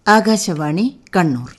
ആകാശവാണി കണ്ണൂർ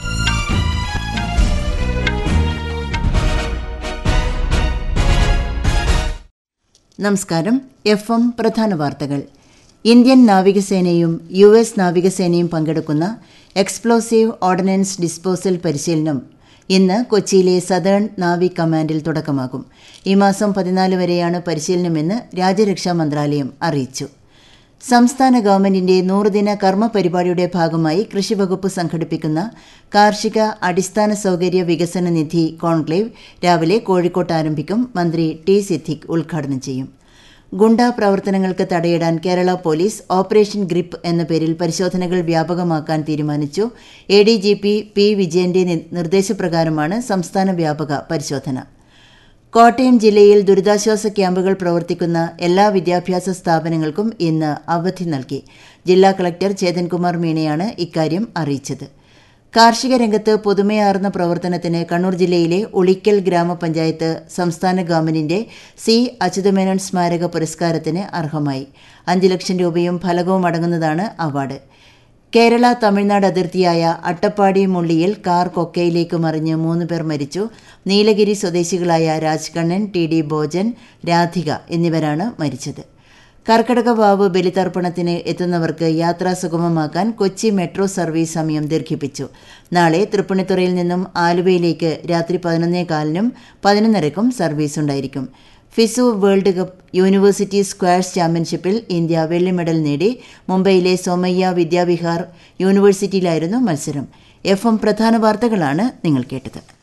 നമസ്കാരം F M പ്രധാന വാർത്തകൾ ഇന്ത്യൻ നാവികസേനയും യു എസ് നാവികസേനയും പങ്കെടുക്കുന്ന എക്സ്പ്ലോസീവ് ഓർഡിനൻസ് ഡിസ്പോസൽ പരിശീലനം ഇന്ന് കൊച്ചിയിലെ സദേൺ നാവി കമാൻഡിൽ തുടക്കമാകും ഈ മാസം പതിനാല് വരെയാണ് പരിശീലനമെന്ന് രാജ്യരക്ഷാ മന്ത്രാലയം അറിയിച്ചു സംസ്ഥാന ഗവൺമെന്റിന്റെ നൂറുദിന കർമ്മ പരിപാടിയുടെ ഭാഗമായി കൃഷിവകുപ്പ് സംഘടിപ്പിക്കുന്ന കാർഷിക അടിസ്ഥാന സൗകര്യ വികസന നിധി കോൺക്ലേവ് രാവിലെ കോഴിക്കോട്ട് ആരംഭിക്കും മന്ത്രി ടി സിദ്ദിഖ് ഉദ്ഘാടനം ചെയ്യും ഗുണ്ടാ പ്രവർത്തനങ്ങൾക്ക് തടയിടാൻ കേരള പോലീസ് ഓപ്പറേഷൻ ഗ്രിപ്പ് എന്ന പേരിൽ പരിശോധനകൾ വ്യാപകമാക്കാൻ തീരുമാനിച്ചു A D G P P വിജയന്റെ നിർദ്ദേശപ്രകാരമാണ് സംസ്ഥാന വ്യാപക പരിശോധന കോട്ടയം ജില്ലയിൽ ദുരിതാശ്വാസ ക്യാമ്പുകൾ പ്രവർത്തിക്കുന്ന എല്ലാ വിദ്യാഭ്യാസ സ്ഥാപനങ്ങൾക്കും ഇന്ന് അവധി നൽകി ജില്ലാ കളക്ടർ ചേതൻകുമാർ മീണയാണ് ഇക്കാര്യം അറിയിച്ചത് കാർഷിക രംഗത്ത് പുതുമയാർന്ന പ്രവർത്തനത്തിന് കണ്ണൂർ ജില്ലയിലെ ഉളിക്കൽ ഗ്രാമപഞ്ചായത്ത് സംസ്ഥാന ഗവൺമെന്റിന്റെ സി അച്യുതമേനോൻ സ്മാരക പുരസ്കാരത്തിന് അർഹമായി അഞ്ച് ലക്ഷം രൂപയും ഫലകവും അടങ്ങുന്നതാണ് അവാർഡ് കേരള തമിഴ്നാട് അതിർത്തിയായ അട്ടപ്പാടി മുള്ളിയിൽ കാർ കൊക്കയിലേക്ക് മറിഞ്ഞ് മൂന്ന് പേർ മരിച്ചു നീലഗിരി സ്വദേശികളായ രാജ്കണ്ണൻ ടി ഡി ഭോജൻ രാധിക എന്നിവരാണ് മരിച്ചത് കർക്കടക വാവ് ബലിതർപ്പണത്തിന് എത്തുന്നവർക്ക് യാത്രാ സുഗമമാക്കാൻ കൊച്ചി മെട്രോ സർവീസ് സമയം ദീർഘിപ്പിച്ചു നാളെ തൃപ്പൂണിത്തുറയിൽ നിന്നും ആലുവയിലേക്ക് രാത്രി പതിനൊന്നേ കാലിനും പതിനൊന്നരക്കും സർവീസ് ഉണ്ടായിരിക്കും FISU world cup university squash ചാമ്പ്യൻഷിപ്പിൽ ഇന്ത്യ വെള്ളി മെഡൽ നേടി മുംബൈയിലെ സോമയ്യ വിദ്യാവിഹാർ യൂണിവേഴ്സിറ്റിയിലായിരുന്നു മത്സരം എഫ് എം പ്രധാന വാർത്തകളാണ് നിങ്ങൾ കേട്ടത്